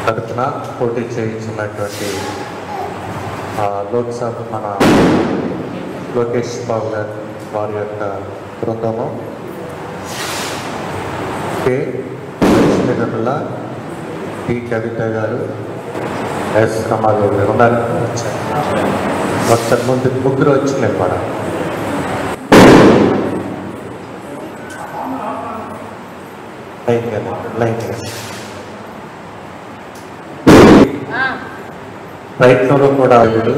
తరఫున పోటీ చేయించున్నటువంటి ఆ, లోక్సభ మన లోకేష్ బాబు గారు వారి యొక్క బృందము కె నిర్మల టి కవిత గారు ఎస్ రమాదేవి గారు ఉన్నారు వచ్చారు ఒకసారి ముందు ముగ్గురు వచ్చి నిలబడాలి లైన్ కదా లైన్ కదా ప్రయత్నంలో కూడా వీడు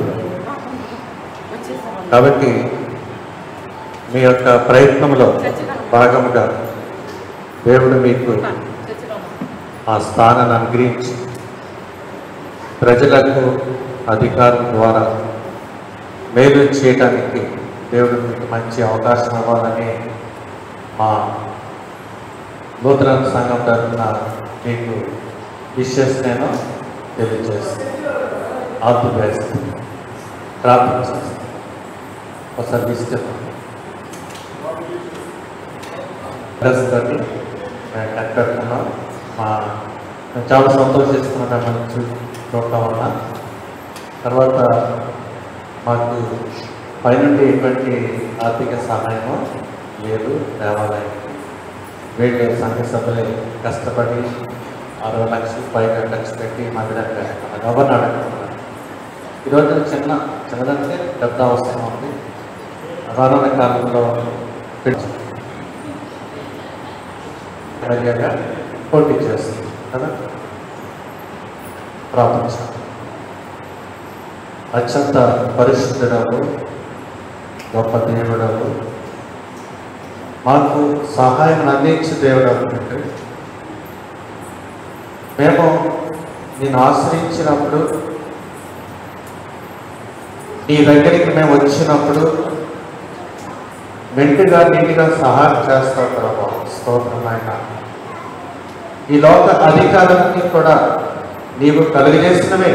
కాబట్టి మీ యొక్క ప్రయత్నంలో భాగముగా దేవుడు మీకు ఆ స్థానాన్ని అనుగ్రహించి ప్రజలకు అధికారం ద్వారా మేలు చేయడానికి దేవుడు మీకు మంచి అవకాశం ఇవ్వాలని మా నూతన సంఘం తరఫున మీకు విషెస్ నేను తెలియజేస్తాను ఆల్ ది బెస్ట్ ప్రార్థన చేస్తాను ఒకసారి తీసుకెళ్తాను తోటి మేము కట్టుకున్నాం మా మేము చాలా సంతోషిస్తున్నాం మనం చూ చూడటం వలన తర్వాత మాకు పైనుండి ఎటువంటి ఆర్థిక సహాయము లేదు దేవాలయానికి వీళ్ళు సంఘ సభ్యులు కష్టపడి అరవై లక్షలు పైగా ఖర్చు పెట్టి మందిరాన్ని ఎవరిని అడగకుండా ఈరోజు చిన్న చిన్నదంటే పెద్ద అవసరం ఉంది రానున్న కాలంలో పెంచు ఎమ్మెల్యేగా పోటీ చేస్తుంది కదా ప్రార్థించాలి అత్యంత పరిశుద్ధుడవు గొప్ప దేవుడవు మాకు సహాయం అందించే దేవుడు అనుకుంటే మేము నేను ఆశ్రయించినప్పుడు నీ దగ్గరికి మేము వచ్చినప్పుడు మెంటుగా నీటిగా సహాయం చేస్తావు ప్రభావ స్తోత్రమైన ఈ లోక అధికారాన్ని కూడా నీవు కలుగజేసినవే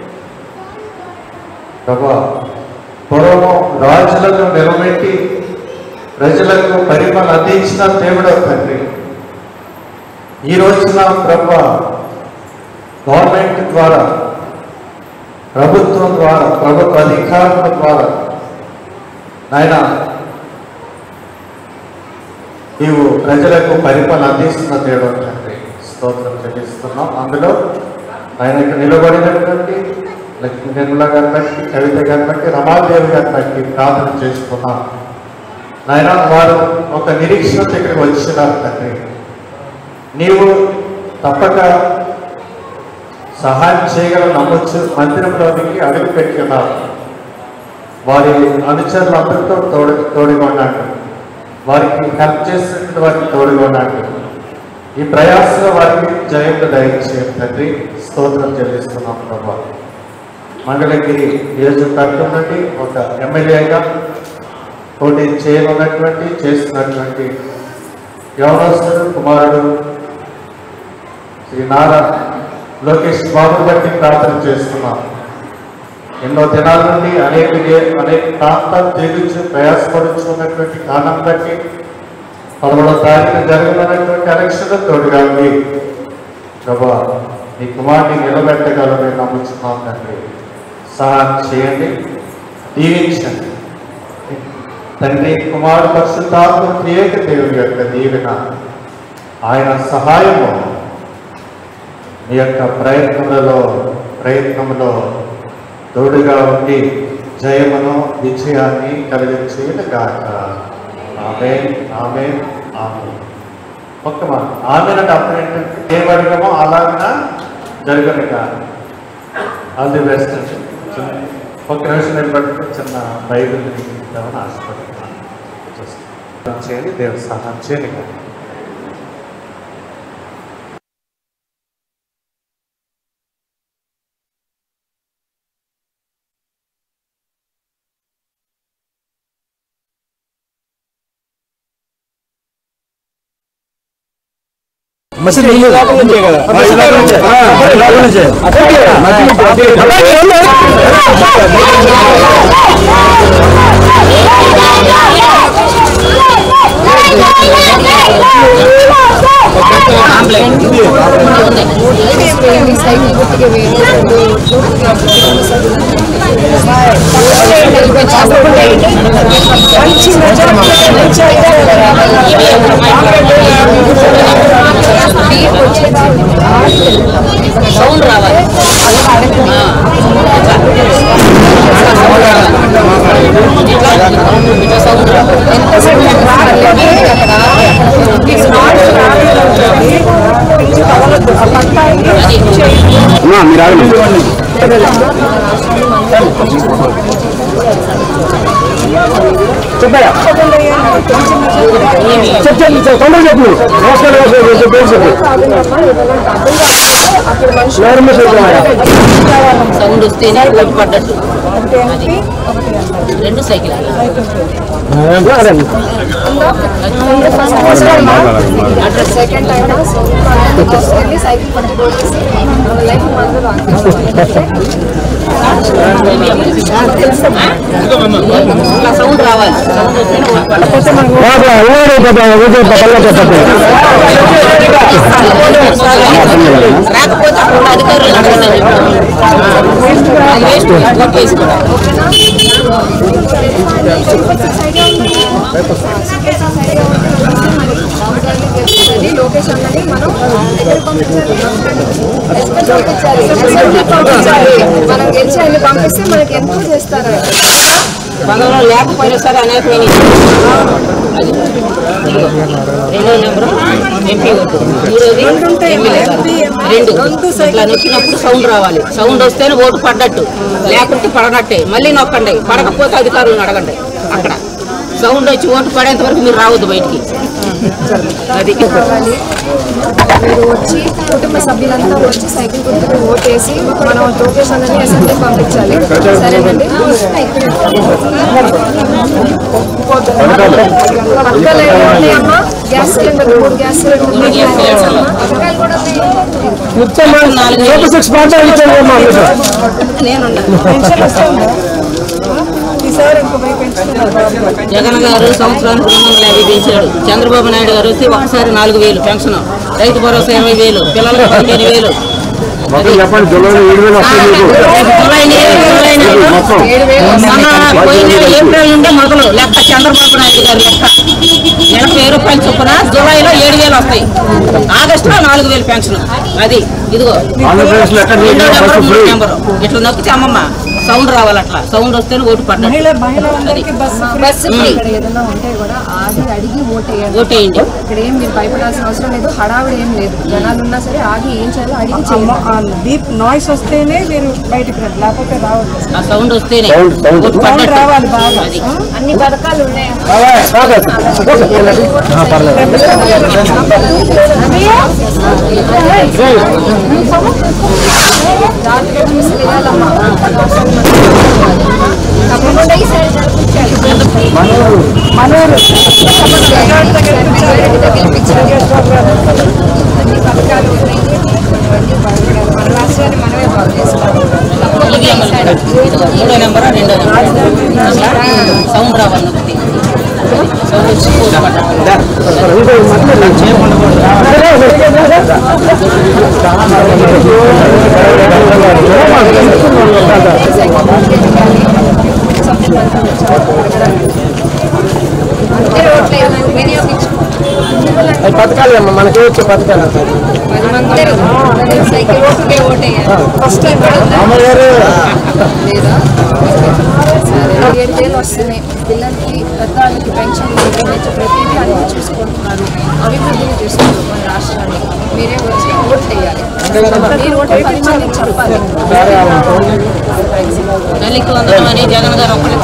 ప్రభా పూర్వము రాజులను నిలబెట్టి ప్రజలకు పరిపాలన అందించిన దేవుడు తండ్రి ఈ రోజున ప్రభా గవర్నమెంట్ ద్వారా ప్రభుత్వం ద్వారా ప్రభుత్వ అధికారుల ద్వారా నాయన నీవు ప్రజలకు పరిపాలన అందిస్తున్న దేవుడు తండ్రి స్తోత్రం చెల్లిస్తున్నాం అందులో ఆయన ఇక్కడ నిలబడినటువంటి లక్ష్మీ నిర్మల గారిని బట్టి కవిత గారిని బట్టి రమాదేవి గారిని బట్టి ప్రార్థన చేసుకున్నాం నాయన వారు ఒక నిరీక్షణ ఇక్కడికి వచ్చినారు తండ్రి నీవు తప్పక సహాయం చేయగల నమ్మొచ్చు మందిరంలోనికి అడుగు పెట్టి ఉన్నారు వారి అనుచరులందరితో తోడు తోడుగొన్నాడు వారికి హెల్ప్ చేసినటువంటి వారికి తోడుగొన్నాడు ఈ ప్రయాసంలో వారికి జయంగా దయచేయం తండ్రి స్తోత్రం చెల్లిస్తున్నాం ప్రభా మంగళగిరి నియోజకవర్గం నుండి ఒక ఎమ్మెల్యేగా పోటీ చేయనున్నటువంటి చేస్తున్నటువంటి యవనస్తుడు కుమారుడు శ్రీ నారా లోకేష్ బాబు బట్టి ప్రార్థన చేస్తున్నాం ఎన్నో దినాల నుండి అనేక ఏ- అనేక ప్రాంతాలు తిరుగుచు ప్రయాసపడుచున్నటువంటి కారణం బట్టి పదమూడో తారీఖున జరగనున్నటువంటి ఎలక్షన్ తోడుగా ఉంది ప్రభా నీ కుమార్ని నిలబెట్టగలని నమ్ముచున్నాం తండ్రి సహాయం చేయండి దీవించండి తండ్రి కుమారు పరిశుద్ధాత్మ ప్రియేక దేవుని యొక్క దీవెన ఆయన సహాయము మీ యొక్క ప్రయత్నములలో ప్రయత్నములో తోడుగా ఉండి జయమును విజయాన్ని కలిగించేది గాక ఆమె ఆమె ఆమె ఒక్క మాట ఆమె అంటే అప్పుడు ఏంటంటే ఏం అడిగామో అలాగన జరగను కాదు ఆల్ ది బెస్ట్ అండి చిన్న- ఒక్క నిమిషం నిలబడితే చిన్న బైబిల్ ఇద్దామని ఆశపడుతున్నాను సహాయం చేయండి దేవుడు సహాయం చేయండి మసీద్ ముందు లోపల నుంచే కదా మసీద్ లోపల నుంచే ఆ, లోపల నుంచే ఆంప్లెట్ వేయండి సైకిల్ గుర్తుగా వేయండి రెండు ఓట్లు కుటుంబ సభ్యులు మంచి సౌండ్ రావాలి ఇట్లా సౌండ్ రావాలి అమ్మా, మీరు ఆగండి చెప్పయ్యా చెప్పు చెప్పు చెప్పు తొందరగా చెప్పు నమస్కారం నమస్కారం చెప్పు పేరు చెప్పు నోరమ్మ చెప్పమ్మయ్యా సౌండ్ వస్తేనే ఓటు పడ్డట్టు అది. రెండు సైకిల్ సెకండ్ టైం తీసుకెళ్ళి సైకిల్ పట్టుకోవచ్చేసి లైఫ్ మందులు అట్లా సౌండ్ రావాలి సౌండ్ వస్తేనే ఓటు పడ్డట్టు రాకపోతే అప్పుడు అధికారులు అడగండి. అది వేస్ట్ ఓటు వేసుకోవడం లొకేషన్ అని మనం ఎక్కడ పంపించాలి ఎస్ఎస్ఎల్కి పంపించాలి మనం గెలిచి ఆయన పంపిస్తే మనకి ఎంతో చేస్తారు మనలో లేకపోయినా సరే అనేకమైన అది ఇదిగో. రెండో నెంబరు ఎంపీ ఓటు మూడోది ఎమ్మెల్యే గారు. రెండు ఇట్లా నొక్కినప్పుడు సౌండ్ రావాలి సౌండ్ వస్తేనే ఓటు పడ్డట్టు లేకుంటే పడనట్టే మళ్ళీ నొక్కండి పడకపోతే అధికారులను అడగండి అక్కడ సౌండ్ వచ్చి ఓటు పడేంత వరకు మీరు రావద్దు బయటికి అది మీరు వచ్చి కుటుంబ సభ్యులంతా వచ్చి సైకిల్ గుర్తుకు ఓటేసి మనం లొకేషన్ అని అసెంబ్లీ పంపించాలి సరేనండి పథకాలు ఏమి ఉన్నాయమ్మా గ్యాస్ సిలిండర్ మూడు గ్యాస్ సిలిండర్ పథకాలు కూడా ఉన్నాయి. సూపర్ సిక్స్ పాయింట్ ఇచ్చామ్మా నేనున్నాను పెన్షన్ వస్తుందా ఈసారి ఇంకో వెయ్యి పెన్షన్ జగన్ గారు సంవత్సరానికి రెండు వందల యాభై పెంచాడు చంద్రబాబు నాయుడు గారు వస్తే ఒకసారి నాలుగు వేలు పెన్షన్ రైతు భరోసా ఇరవై వేలు పిల్లలకు పదిహేను వేలు మొత్తం చెప్పండి జులైలో ఏడు వేలు వస్తుంది మీకు జూలై నెల- జూలై నెలలో మొత్తం మొన్న పోయిన ఏప్రిల్ నుండి మొదలు లెక్క చంద్రబాబు నాయుడు గారు లెక్క నెలకు వెయ్యి రూపాయలు చొప్పున జూలైలో ఏడు వేలు వస్తాయి ఆగస్టులో నాలుగు వేలు పెన్షన్ అది ఇదిగో ఆంధ్రప్రదేశ్ లో ఎక్కడ రెండో బస్సు నెంబర్ ఫ్రీ మూడో నెంబరు ఇట్లా నొక్కితే అమ్మమ్మ సౌండ్ రావాలి అట్లా సౌండ్ వస్తేనే ఓటు పడ్డాడు అది బస్సు ఇక్కడ ఏదైనా ఉంటే కూడా ఆగి అడిగి ఓటేయండి ఓటేయండి ఇక్కడ ఏం మీరు భయపడాల్సిన అవసరం లేదు హడావిడి ఏం లేదు జనాలు ఉన్నా సరే ఆగి ఏం చేయాలో అడిగి చేయాలి డీప్ నాయిస్ వస్తేనే మీరు బయటకు రండి లేకపోతే రావద్దు ఆ సౌండ్ వస్తేనే Sound, sound. ఓటు పడ్డట్టు రావాలి బాగా. అది అన్ని పథకాలు ఉన్నాయి జాగ్రత్తగా చూసి వెళ్ళాలమ్మా తప్పకుండా ఈసారి జరిపించాలి జాగ్రత్తగా గెలిపించాలి అన్ని పథకాలు ఉన్నాయి మన రాష్ట్రాన్ని మనమే బాగు చేసుకోవాలి ఇది అమలు ఇదిగో మూడో నెంబర్ రెండో నెంబర్ సౌండ్ రావాలి నొక్కితే సౌండ్ వచ్చి ఓటు పడ్డట్టు అంతే ఓట్లేదు వినియోగించుకోవాలి పథకాలు అమ్మా మనకి వచ్చే పథకాలు పది మంది సైకిల్ ఓటుకే ఓటేయాలి ఫస్ట్ టైం కూడా ఉందా? అమ్మగారు లేదా సరే ఏడు వేలు వస్తున్నాయి పిల్లలకి పెద్దవాళ్ళకి పెన్షన్ నుంచి ప్రతిదీ అన్ని చూసుకుంటున్నారు అభివృద్ధిని చూసుకుంటారు మన రాష్ట్రాన్ని మీరే వచ్చి ఓట్ వేయాలి మీరు ఓటు పది మందికి చెప్పాలి తల్లికి వందనం అని జగన్ గారు ఒకళ్ళు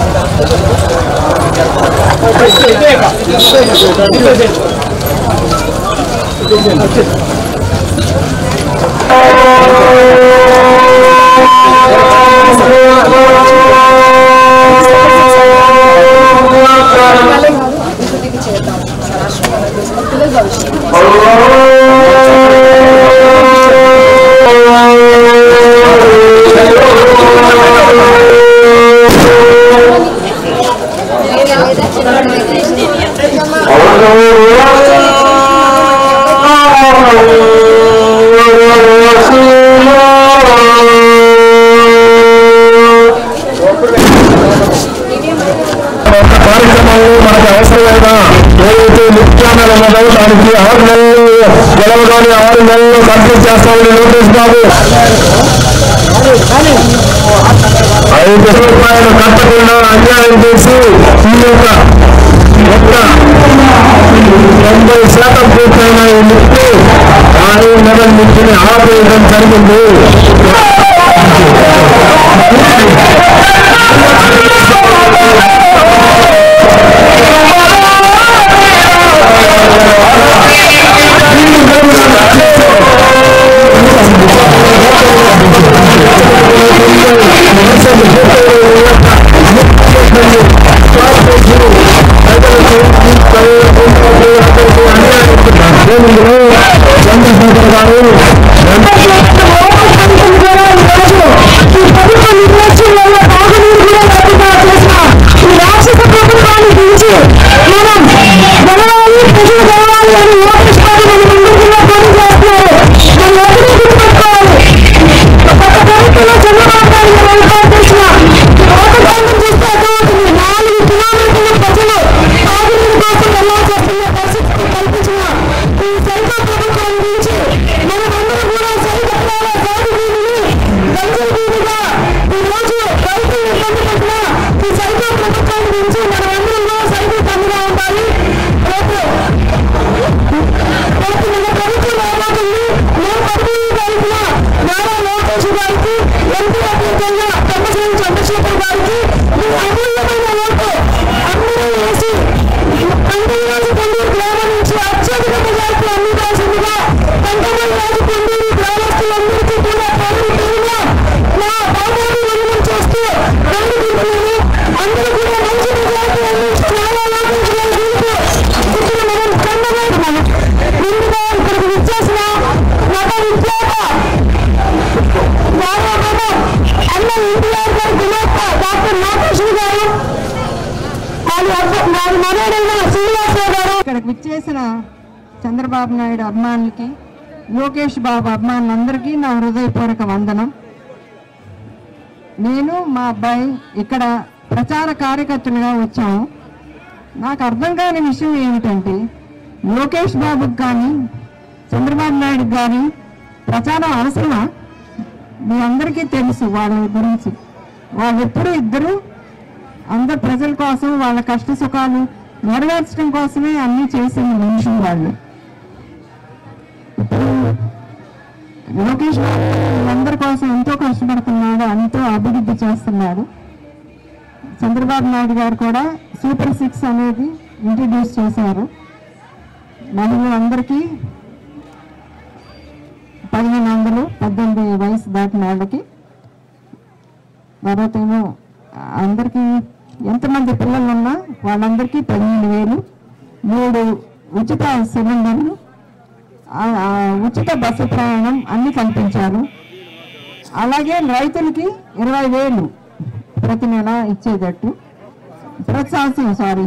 అభివృద్ధికి చేద్దాం మన రాష్ట్రం మన పిల్లల భవిష్యత్తు Oh, ఉన్నదో దానికి ఆరు నెలలు గెలవగానే ఆరు నెలలు కంప్లీట్ చేస్తామని లోకేష్ బాబు ఐదు రూపాయలు కట్టకుండా అన్యాయం చేసి ఈ యొక్క మొత్త తొంభై శాతం పూర్తయిన ఈ లిఫ్ట్ ఆరు నెలల నుంచి ఆపేయడం జరిగింది చంద్రశేఖర్ గారు చంద్రశేఖర్ గారికి మీ అమూల్యమైన ఓటు అందరూ వేసి పంతొమ్మిది కొండూరు గ్రామం నుంచి అత్యధిక మెజార్టీ అందించాల్సిందిగా పంతొమ్మిది రాజు కొండూరు గ్రామస్తులందరికీ కూడా పేరు పేరున నా బాబాను విలువ చేస్తూ రెండు గుర్తులను అందరూ కూడా మంచి మెజార్టీ అందించి చాలా లాభించడం ఇప్పుడు మనం కన్నవాడు ముందుగా ఇక్కడికి విచ్చేసిన నట విద్యార్థ బాబా అన్న ఎన్టీఆర్ గారి గుమాస్త డాక్టర్ నాగకృష్ణ గారు వారి అబ్బ- వారి మనోడైన శ్రీనివాసరావు గారు ఇక్కడికి విచ్చేసిన చంద్రబాబు నాయుడు అభిమానులకి లోకేష్ బాబు అభిమానులందరికీ నా హృదయపూర్వక వందనం నేను మా అబ్బాయి ఇక్కడ ప్రచార కార్యకర్తలుగా వచ్చాము నాకు అర్థం కాని విషయం ఏమిటంటే లోకేష్ బాబుకి కానీ చంద్రబాబు నాయుడుకి కానీ ప్రచారం అవసరమా మీ అందరికీ తెలుసు వాళ్ళ గురించి వాళ్ళు ఎప్పుడు ఇద్దరు అందరు ప్రజల కోసం వాళ్ళ కష్ట సుఖాలు నెరవేర్చడం కోసమే అన్ని చేసిన మనుషులు వాళ్ళు ఇప్పుడు లోకేష్ బాబు అందరి కోసం ఎంతో కష్టపడుతున్నాడు ఎంతో అభివృద్ధి చేస్తున్నాడు చంద్రబాబు నాయుడు గారు కూడా సూపర్ సిక్స్ అనేది ఇంట్రడ్యూస్ చేశారు మహిళలందరికీ పదిహేను వందలు పద్దెనిమిది వయసు దాటిన వాళ్ళకి తర్వాత ఏమో అందరికీ ఎంతమంది పిల్లలు ఉన్నా వాళ్ళందరికీ పదిహేను వేలు మూడు ఉచిత సిలిండర్లు ఆ, ఆ, ఉచిత బస్సు ప్రయాణం అన్ని కల్పించారు అలాగే రైతులకి ఇరవై వేలు ప్రతి నెల ఇచ్చేటట్టు ప్రోత్సాహం సారీ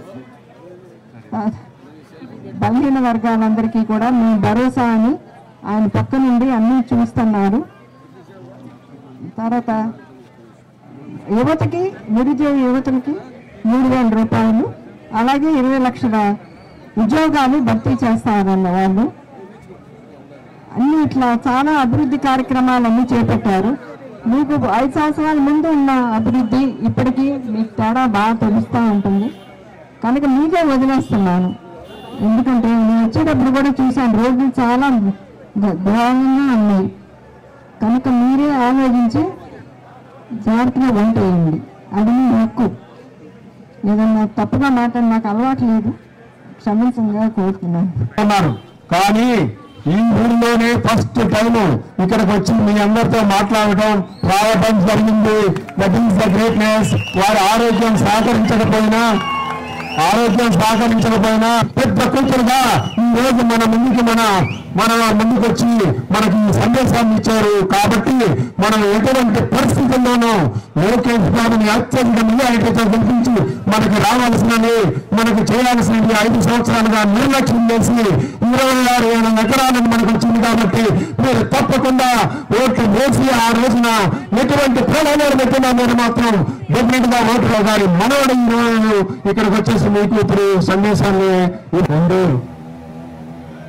బలహీన వర్గాలందరికీ కూడా మీ భరోసా అని ఆయన పక్క నుండి అన్నీ చూస్తున్నారు తర్వాత యువతకి నిరుద్యోగ యువతలకి మూడు వేల రూపాయలు అలాగే ఇరవై లక్షల ఉద్యోగాలు భర్తీ చేస్తారన్న వాళ్ళు అన్ని ఇట్లా చాలా అభివృద్ధి కార్యక్రమాలు అన్ని చేపట్టారు మీకు ఐదు సంవత్సరాల ముందు ఉన్న అభివృద్ధి ఇప్పటికీ మీకు తేడా బాగా తెలుస్తూ ఉంటుంది కనుక మీకే వదిలేస్తున్నాను ఎందుకంటే నేను వచ్చేటప్పుడు కూడా చూశాను రోడ్లు చాలా ద- దారుణంగా ఉన్నాయి కనుక మీరే ఆలోచించి జాగ్రత్తగా వంట వేయండి అది మీ హక్కు ఏదన్నా తప్పుగా మాట్లాడి నాకు అలవాటు లేదు క్షమించంగా కోరుతున్నాను ఉన్నారు కానీ ఈ ఊరిలోనే ఫస్ట్ టైం ఇక్కడికి వచ్చి మీ అందరితో మాట్లాడటం రావడం జరిగింది దట్ ఈస్ ద గ్రేట్నెస్ వారి ఆరోగ్యం సహకరించకపోయినా ఆరోగ్యం సహకరించకపోయినా పెద్ద కూతురుగా ఈ రోజు మన ముందుకి మన మన ముందుకు వచ్చి మనకి ఈ సందేశాన్ని ఇచ్చారు కాబట్టి మనం ఎటువంటి పరిస్థితుల్లోనూ లోకేష్ బాబుని అత్యధిక మెజారిటీతో గెలిపించి మనకి రావాల్సినవి మనకు చేయాల్సినవి ఐదు సంవత్సరాలుగా నిర్లక్ష్యం చేసి ఇరవై ఆరు వేల ఎకరాలను మనకు వచ్చింది కాబట్టి మీరు తప్పకుండా ఓట్లు వేసి ఆ రోజున ఎటువంటి ప్రధానాలు పెట్టినా మీరు మాత్రం డెఫినెట్ గా ఓటు గారి మనవడు ఈ రోజు ఇక్కడికి వచ్చేసి మీకు ఇప్పుడు సందేశాన్ని ఈ రెండు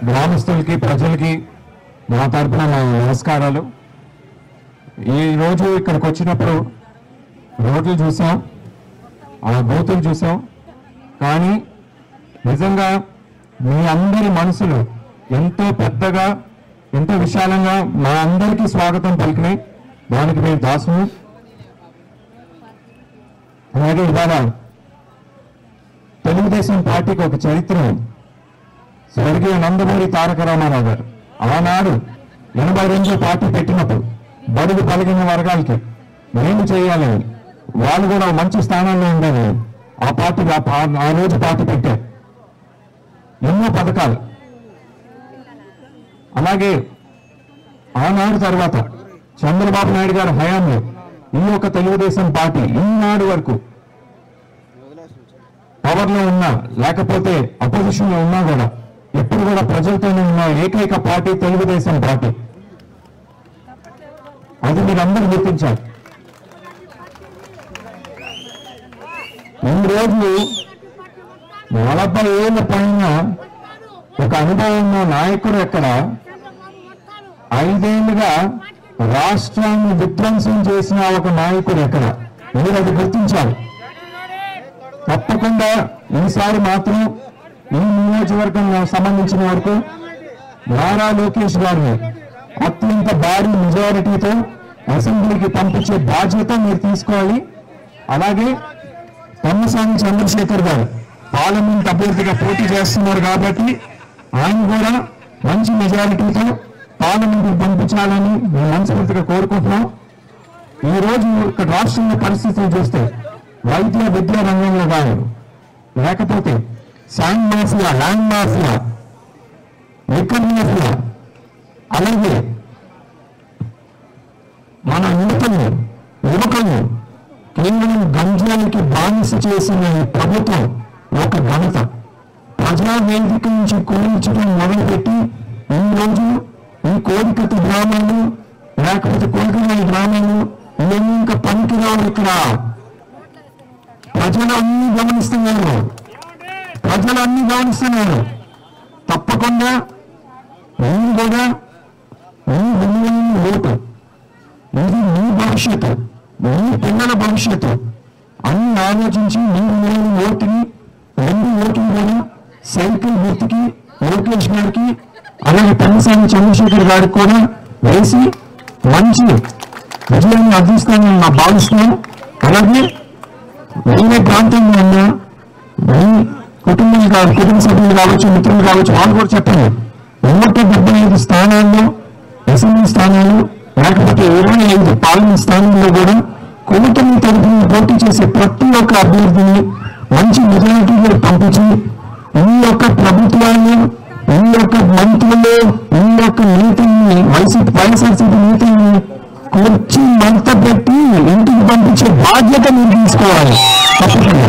గ్రామస్తులకి ప్రజలకి నా తరపున నా నమస్కారాలు ఈ రోజు ఇక్కడికి వచ్చినప్పుడు రోడ్లు చూసాం ఆ బూతులు చూసాం కానీ నిజంగా మీ అందరి మనసులు ఎంతో పెద్దగా ఎంతో విశాలంగా మా అందరికీ స్వాగతం పలికినాయి దానికి మేము దాసును అలాగే ఇవాళ తెలుగుదేశం పార్టీకి ఒక చరిత్ర ఉంది స్వర్గీయ నందమూరి తారక రామారావు గారు ఆనాడు ఎనభై రెండులో పార్టీ పెట్టినప్పుడు బడుగు పలిగిన వర్గాలకి మేము చేయాలని వాళ్ళు కూడా మంచి స్థానాల్లో ఉండాలని ఆ పార్టీ ఆ పా- ఆ రోజు పార్టీ పెట్టారు ఎన్నో పథకాలు అలాగే ఆనాడు తర్వాత చంద్రబాబు నాయుడు గారి హయాంలో ఈ యొక్క తెలుగుదేశం పార్టీ ఈనాడు వరకు పవర్ లో ఉన్నా లేకపోతే అపోజిషన్ లో ఉన్నా కూడా ఎప్పుడు కూడా ప్రజలతోనే ఉన్న ఏకైక పార్టీ తెలుగుదేశం పార్టీ అది మీరందరూ గుర్తించాలి ఈ రోజు నలభై ఏళ్ళ పైన ఒక అనుభవం ఉన్న నాయకుడు ఎక్కడ ఐదేళ్లుగా రాష్ట్రాన్ని విధ్వంసం చేసిన ఒక నాయకుడు ఎక్కడ మీరు అది గుర్తించాలి తప్పకుండా ఈసారి మాత్రం ఈ నియోజకవర్గం సంబంధించిన వరకు నారా లోకేష్ గారిని అత్యంత భారీ మెజారిటీతో అసెంబ్లీకి పంపించే బాధ్యత మీరు తీసుకోవాలి అలాగే తమ్మసాని చంద్రశేఖర్ గారు పార్లమెంట్ అభ్యర్థిగా పోటీ చేస్తున్నారు కాబట్టి ఆయన కూడా మంచి మెజారిటీతో పార్లమెంట్ పంపించాలని మేము మనస్ఫూర్తిగా కోరుకుంటున్నాం ఈ రోజు ఇక్కడ రాష్ట్రంలో పరిస్థితులు చూస్తే వైద్య విద్యా రంగంలో కానీ లేకపోతే sand mafia land mafia liquor mafia అలాగే మన యువతలు యువకులు కేవలం గంజాలకి బానిస చేసిన ఈ ప్రభుత్వం ఒక ఘనత ప్రజా వేదిక నుంచి కూలించడం మొదలుపెట్టి ఈ రోజు ఈ కోరికత గ్రామాలు లేకపోతే కోరికల గ్రామాలు ఇవన్నీ ఇంకా పనికిరావు ఇక్కడ ప్రజలు అన్ని గమనిస్తున్నారు ప్రజలు అన్ని గమనిస్తున్నారు తప్పకుండా మీరు కూడా మీ విలువైన ఓటు ఇది మీ భవిష్యత్తు మీ పిల్లల భవిష్యత్తు అన్ని ఆలోచించి మీ విలువైన ఓటుని రెండు ఓట్లు కూడా సైకిల్ గుర్తుకి లోకేష్ గారికి అలాగే పెన్నసాని చంద్రశేఖర్ గారికి కూడా వేసి మంచి విజయాన్ని అందిస్తానని నా భావిస్తున్నాను అలాగే వేరే ప్రాంతంలో ఉన్న మీ కుటుంబాలు కావచ్చు కుటుంబ సభ్యులు కావచ్చు మిత్రులు కావచ్చు వాళ్ళు కూడా చెప్పండి నూట డెబ్బై ఐదు స్థానాల్లో అసెంబ్లీ స్థానాలు లేకపోతే ఇరవై ఐదు పార్లమెంట్ స్థానాల్లో కూడా కూటమి తరఫున పోటీ చేసే ప్రతి ఒక్క అభ్యర్థిని మంచి మెజారిటీలో పంపించి ఈ యొక్క ప్రభుత్వాన్ని ఈ యొక్క మంత్రులు ఈ యొక్క నీతిని వైసీపీ వైఎస్ఆర్సీపీ నీతిని కూర్చి మంట పెట్టి ఇంటికి పంపించే బాధ్యత మీరు తీసుకోవాలి తప్పకుండా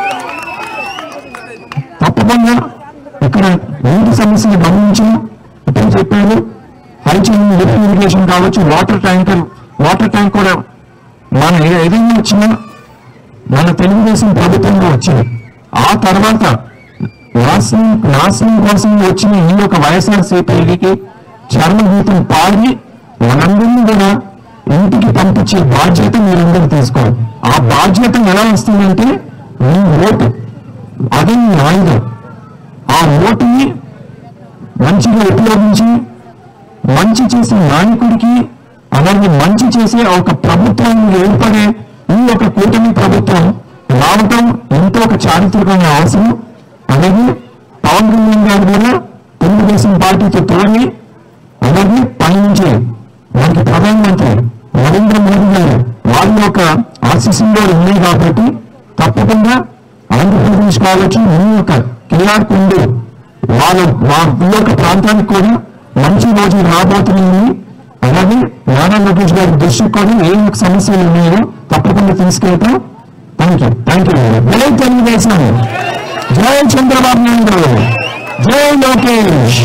తప్పకుండా ఇక్కడ నీటి సమస్యలు గమనించి ఇప్పుడు చెప్పారు హైచైన్ లిఫ్ట్ ఇరిగేషన్ కావచ్చు వాటర్ ట్యాంకర్ వాటర్ ట్యాంక్ కూడా మన ఏ- ఏదైనా వచ్చినా మన తెలుగుదేశం ప్రభుత్వంలో వచ్చింది ఆ తర్వాత నాశనం నాశనం కోసం వచ్చిన ఈ యొక్క వైఎస్ఆర్ సిపికి చర్మగీతం పాడి మనందరినీ కూడా ఇంటికి పంపించే బాధ్యత మీరందరూ తీసుకోవాలి ఆ బాధ్యత ఎలా వస్తుందంటే మీ ఓటు అది మీ ఆయుధం ఆ ఓటుని మంచిగా ఉపయోగించి మంచి చేసే నాయకుడికి అలాగే మంచి చేసే ఒక ప్రభుత్వాన్ని ఏర్పడే ఈ ఒక కూటమి ప్రభుత్వం రావటం ఎంతో ఒక చారిత్రకమైన అవసరం అలాగే పవన్ కళ్యాణ్ గారు కూడా తెలుగుదేశం పార్టీతో తోడి అలాగే పయనించే మనకి ప్రధానమంత్రి నరేంద్ర మోదీ గారు వాళ్ళ యొక్క ఆశీస్సులు కూడా ఉన్నాయి కాబట్టి తప్పకుండా ఆంధ్రప్రదేశ్ కావచ్చు మీ యొక్క కేఆర్ కుండు వాళ్ళ వాళ్ళ యొక్క ప్రాంతానికి కూడా మంచి రోజులు రాబోతున్నాయి అలాగే నారా లోకేష్ గారి దృష్టికి కూడా ఏ యొక్క సమస్యలు ఉన్నాయో తప్పకుండా తీసుకెళ్తాం థ్యాంక్ యూ థ్యాంక్ యూ జై తెలుగుదేశం జై చంద్రబాబు నాయుడు జై లోకేష్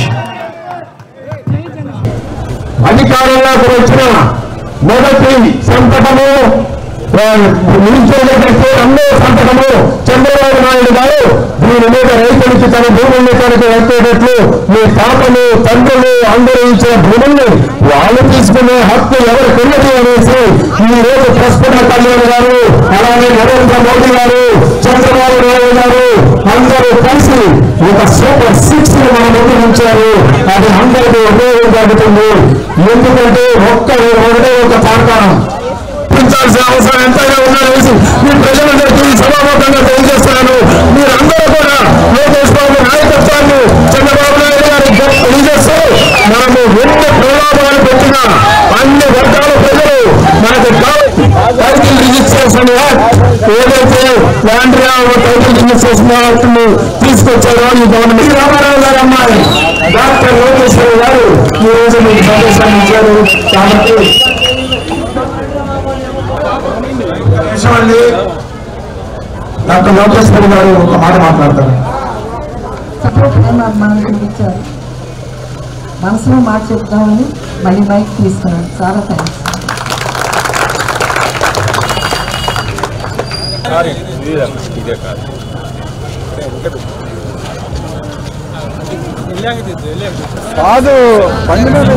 అధికారంలోకి వచ్చిన మొదటి సంతకము నిలిచోబెట్టే రెండో సంతకము చంద్రబాబు నాయుడు గారు దీని మీద రైతులకి తన భూముల్ని కనుక వచ్చేటట్లు మీ తాతలు తండ్రులు అందరూ ఇచ్చిన భూముల్ని వాళ్ళు తీసుకునే హక్కు ఎవరికి ఉన్నది అనేసి ఈ రోజు ప్రస్ఫుట కళ్యాణ్ గారు అలాగే నరేంద్ర మోడీ గారు చంద్రబాబు నాయుడు గారు అందరూ కలిసి ఒక సూపర్ సిక్స్ ని మన ముందు ఉంచారు అది అందరికీ ఉపయోగం జరుగుతుంది ఎందుకంటే ఒక్క ఒకటే ఒక తార్కాణం పెంచాల్సిన అవసరం ఎంతైనా ఉన్నది మీ ప్రజలందరికీ సభాముఖంగా తెలియజేస్తున్నాను మీరందరూ కూడా లోకేష్ బాబు నాయకత్వాన్ని చంద్రబాబు నాయుడు గారి తెలియజేస్తూ మనము ఎన్ని ప్రలోభాలు పెట్టినా అన్ని వర్గాల ప్రజలు మనకు టైటిల్ రిజిస్ట్రేషన్ యాక్ట్ ఏదైతే ల్యాండ్ టైటిల్ రిజిస్ట్రేషన్ యాక్ట్ ని తీసుకొచ్చారో ఈ గవర్నమెంట్ రామారావు గారు అమ్మాయి డాక్టర్ లోకేశ్వర్ గారు ఈ రోజు మీకు సందేశాన్ని ఇచ్చారు కాబట్టి అండి డాక్టర్ లోకేశ్వరి గారు ఒక మాట మాట్లాడతారు సపోర్ట్ మనం చూపించారు మనసులో మాట చెప్తామని మళ్ళీ మైక్ తీసుకున్నాను చాలా థ్యాంక్స్ కాదు బండి మీద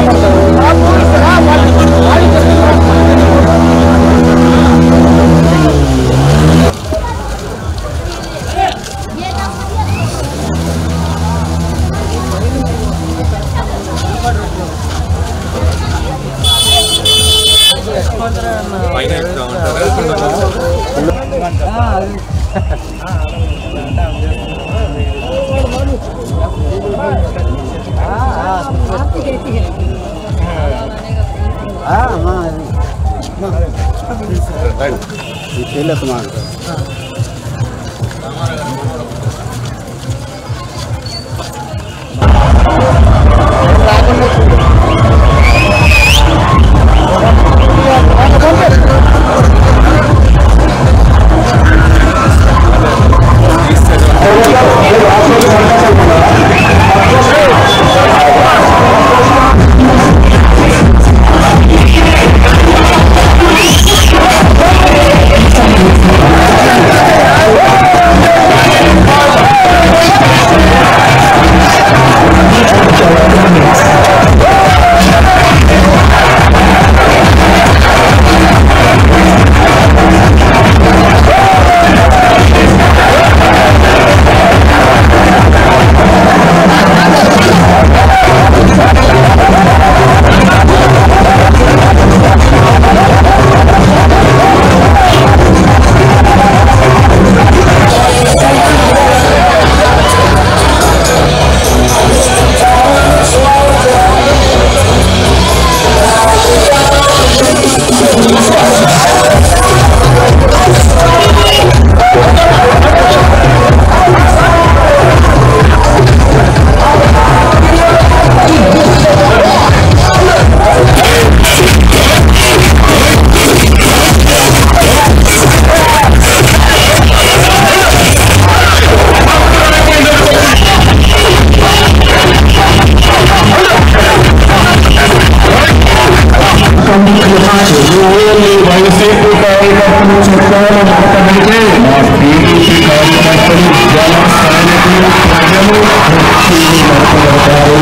వైసీపీ కార్యకర్తలు చెప్పాలని మాట్లాడితే మా టీడీపీ కార్యకర్తలు జన సైనికులు ప్రజలు కుర్చీలు నడపబడతారు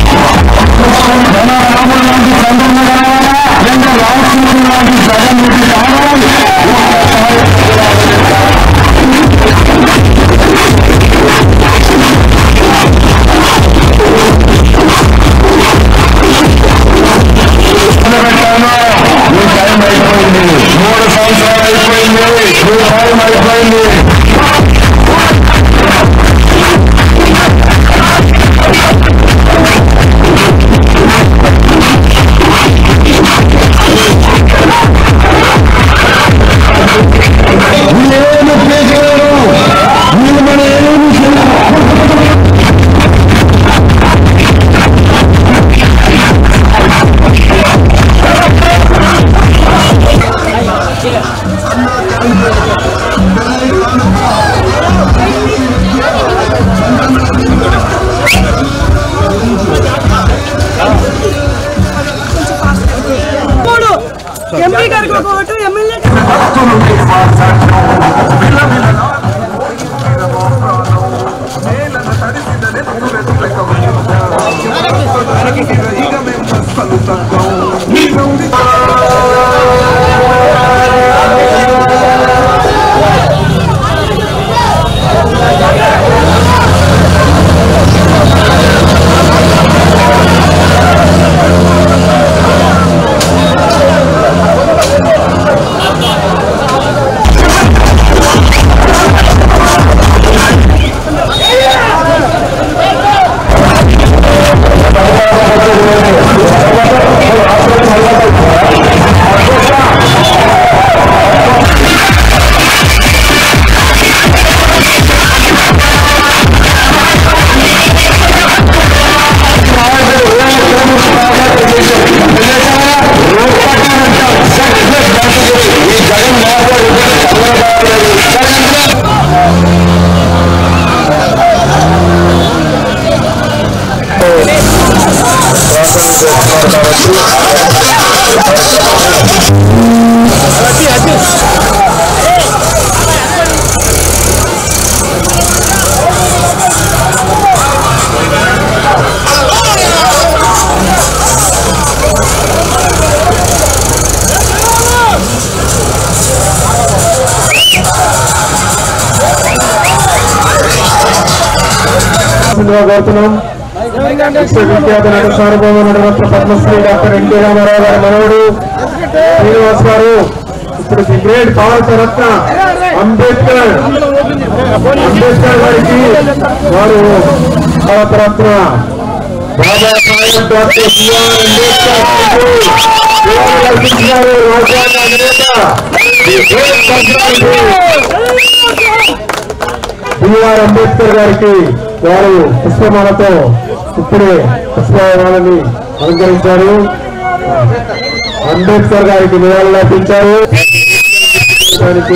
ధన రాముడు లాంటి చంద్రబాబు ఎంత రామచంద్రుడు లాంటి జగన్ రెడ్డి కోరుతున్నాం విశ్వవిఖ్యాత నట సార్వభౌమ నటరత్న పద్మశ్రీ డాక్టర్ ఎన్టీ రామారావు గారి మనవడు శ్రీనివాస్ గారు ఇప్పుడు ది గ్రేట్ భారత రత్న అంబేద్కర్ అంబేద్కర్ గారికి వారు భారత రత్న బాబాసాహెబ్ డాక్టర్ బిఆర్ అంబేద్కర్ గారికి సేవలు అందించినారు రాజ్యాంగ అధినేత the great personality BR Ambedkar గారికి వారు పుష్పమాలతో ఇప్పుడే పుష్పమాలని అలంకరించారు అంబేద్కర్ గారికి నివాళులు అర్పించారు దానికి